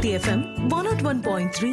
Bharati FM one naught one point three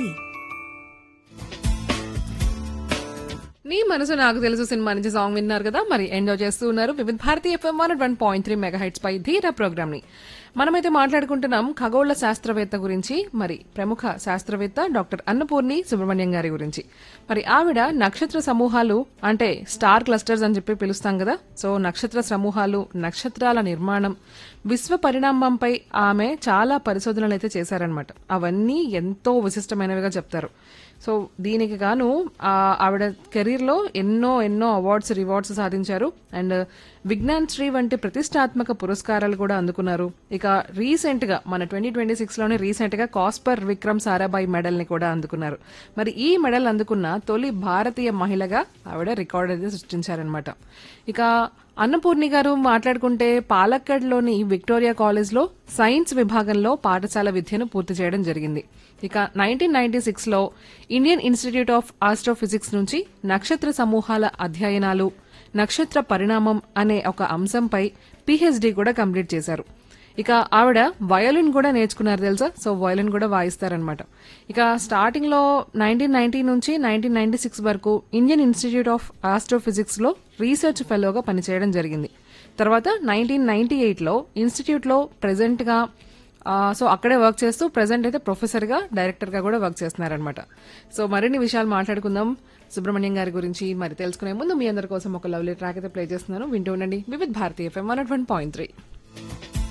నీ మనసు నాకు తెలుసు సినిమా నుంచి సాంగ్ విన్నారు కదా మరి ఎంజాయ్ చేస్తూ ఉన్నారు Vividh Bharati FM one one point three mega heights పై ధీర ప్రోగ్రామ్ ని మనమైతే మాట్లాడుకుంటున్నాం ఖగోళ శాస్త్రవేత్త గురించి మరి ప్రముఖ శాస్త్రవేత్త డాక్టర్ అన్నపూర్ణి సుబ్రహ్మణ్యం గారి గురించి మరి ఆవిడ నక్షత్ర సమూహాలు అంటే స్టార్ క్లస్టర్స్ అని చెప్పి పిలుస్తాం కదా సో నక్షత్ర సమూహాలు నక్షత్రాల నిర్మాణం విశ్వ పరిణామంపై ఆమె చాలా పరిశోధనలు అయితే చేశారనమాట అవన్నీ ఎంతో విశిష్టమైనవిగా చెప్తారు సో దీనికి గాను ఆ, ఆవిడ కెరీర్ లో ఎన్నో ఎన్నో అవార్డ్స్ రివార్డ్స్ సాధించారు అండ్ విజ్ఞాన్ శ్రీ వంటి ప్రతిష్టాత్మక పురస్కారాలు కూడా అందుకున్నారు ఇక రీసెంట్ గా మన ట్వంటీ ట్వంటీ సిక్స్ లోనే రీసెంట్ గా కాస్పర్ విక్రమ్ సారాభాయ్ మెడల్ ని కూడా అందుకున్నారు మరి ఈ మెడల్ అందుకున్న తొలి భారతీయ మహిళగా ఆవిడ రికార్డ్ అయితే సృష్టించారనమాట ఇక అన్నపూర్ణి గారు మాట్లాడుకుంటే పాలక్కడ్లోని విక్టోరియా కాలేజ్లో సైన్స్ విభాగంలో పాఠశాల విద్యను పూర్తి చేయడం జరిగింది ఇక నైన్టీన్ నైన్టీ సిక్స్లో ఇండియన్ ఇన్స్టిట్యూట్ ఆఫ్ ఆస్ట్రోఫిజిక్స్ నుంచి నక్షత్ర సమూహాల అధ్యయనాలు నక్షత్ర పరిణామం అనే ఒక అంశంపై పిహెచ్డి కూడా కంప్లీట్ చేశారు ఇక ఆవిడ వయోలిన్ కూడా నేర్చుకున్నారు తెలుసా సో వయోలిన్ కూడా వాయిస్తారనమాట ఇక స్టార్టింగ్ లో నైన్టీన్ నైన్టీ నుంచి నైన్టీన్ నైన్టీ సిక్స్ వరకు ఇండియన్ ఇన్స్టిట్యూట్ ఆఫ్ ఆస్ట్రోఫిజిక్స్ లో రీసెర్చ్ ఫెలోగా పనిచేయడం జరిగింది తర్వాత నైన్టీన్ నైన్టీ ఎయిట్ లో ఇన్స్టిట్యూట్ లో ప్రెసెంట్ గా ఆ, సో అక్కడే వర్క్ చేస్తూ ప్రెసెంట్ అయితే ప్రొఫెసర్ గా డైరెక్టర్ గా కూడా వర్క్ చేస్తున్నారనమాట సో మరిన్ని విషయాలు మాట్లాడుకుందాం సుబ్రహ్మణ్యం గారి గురించి మరి తెలుసుకునే ముందు మీ అందరి కోసం ఒక లవ్లీ ట్రాక్ అయితే ప్లే చేస్తున్నాను వింటూ ఉండండి Vividh Bharati FM one point three